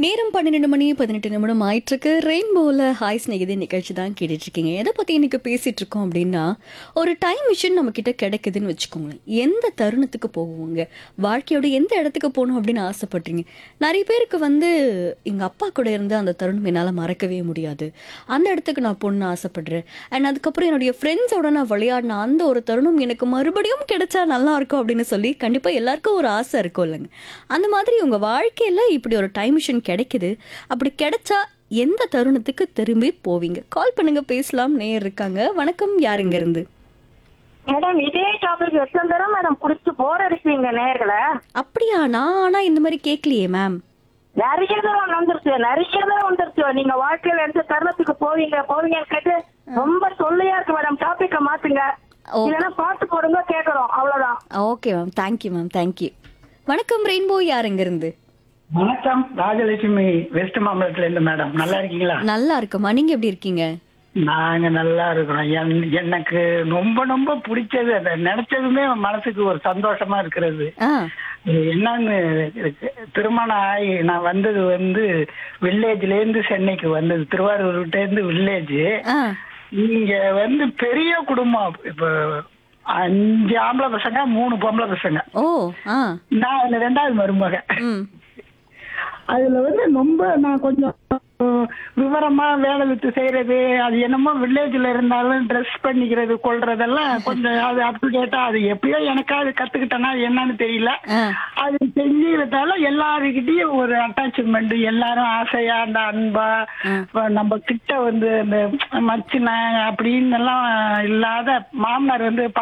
நேரம் பன்னிரெண்டு மணி பதினெட்டு நிமிடம் ஆயிட்டிருக்கு ரெயின்போவில் ஹாய் ஸ்நேகிதி நிகழ்ச்சி தான் கேட்டுட்டு இருக்கீங்க எதை பற்றி இன்னைக்கு பேசிட்டு இருக்கோம் அப்படின்னா ஒரு டைம் மிஷின் நம்ம கிட்ட கிடைக்குதுன்னு வச்சுக்கோங்களேன் எந்த தருணத்துக்கு போகுவோங்க வாழ்க்கையோட எந்த இடத்துக்கு போகணும் அப்படின்னு ஆசைப்படுறீங்க நிறைய பேருக்கு வந்து எங்கள் அப்பா கூட இருந்த அந்த தருணம் என்னால் மறக்கவே முடியாது அந்த இடத்துக்கு நான் போகணுன்னு ஆசைப்படுறேன் அண்ட் அதுக்கப்புறம் என்னுடைய ஃப்ரெண்ட்ஸோட நான் விளையாடின அந்த ஒரு தருணம் எனக்கு மறுபடியும் கிடைச்சா நல்லா இருக்கும் அப்படின்னு சொல்லி கண்டிப்பாக எல்லாருக்கும் ஒரு ஆசை இருக்கும் இல்லைங்க அந்த மாதிரி உங்கள் வாழ்க்கையில் இப்படி ஒரு டைம் மிஷின் கிடைக்குது அப்படி கிடைச்சா எந்த தருணத்துக்கு திரும்பி போவீங்க கால் பண்ணுங்க பேசலாம் நேர் இருக்காங்க வணக்கம் யாருங்க இருந்து மேடம் இதே டாபிக் எத்தனை தடவை மேடம் குடிச்சு போர் அடிப்பீங்க நேர்களை அப்படியா நான் ஆனா இந்த மாதிரி கேட்கலையே மேம் நிறைய தடவை வந்துருச்சு நிறைய தடவை வந்துருச்சு நீங்க வாழ்க்கையில எந்த தருணத்துக்கு போவீங்க போவீங்கன்னு கேட்டு ரொம்ப தொல்லையா இருக்கு மேடம் டாபிக்க மாத்துங்க ஓ. இல்லைன்னா பாட்டு போடுங்க கேக்குறோம் அவ்வளவுதான் okay ma'am thank you ma'am thank you வணக்கம் ரெயின்போ யாருங்க இருந்து வணக்கம் ராஜலட்சுமி வெஸ்ட் மாம்பலத்துல இருந்து மேடம் நல்லா இருக்கீங்களா நல்லா இருக்குமா நீங்க எப்படி இருக்கீங்க நாங்க நல்லா இருக்கிறோம் என்- எனக்கு ரொம்ப ரொம்ப பிடிச்சது அதை நினைச்சதுமே மனசுக்கு ஒரு சந்தோஷமா இருக்கிறது ஆ இது என்னன்னு இருக்கு. திருமணம் ஆகி நான் வந்தது வந்து வில்லேஜ்ல இருந்து சென்னைக்கு வந்தது திருவாரூர்கிட்ட இருந்து வில்லேஜ் ஆ இங்க வந்து பெரிய குடும்பம் இப்ப அஞ்சு ஆம்பளை பசங்க மூணு பொம்பளை பசங்க ஓ ஆ நான் அதுல ரெண்டாவது மருமக ம் அதுல வந்து ரொம்ப நான் கொஞ்சம் அஹ், விவரமா வேலை விட்டு செய்யறது அது என்னமோ வில்லேஜ்ல இருந்தாலும் ட்ரெஸ் பண்ணிக்கிறது கொள்றதெல்லாம் கொஞ்சம் அது அப் டு டேட்டா அது எப்படியோ எனக்காவது கத்துக்கிட்டேன்னா என்னன்னு தெரியல ஆ அது செஞ்சுக்கிறதால எல்லாருக்கிட்டையும் ஒரு அட்டாச்மெண்ட் எல்லாரும் ஆசையா அந்த அன்பா இப்ப நம்ம கிட்ட வந்து அந்த மச்சின அப்படின்னு எல்லாம் இல்லாத மாமனார் வந்து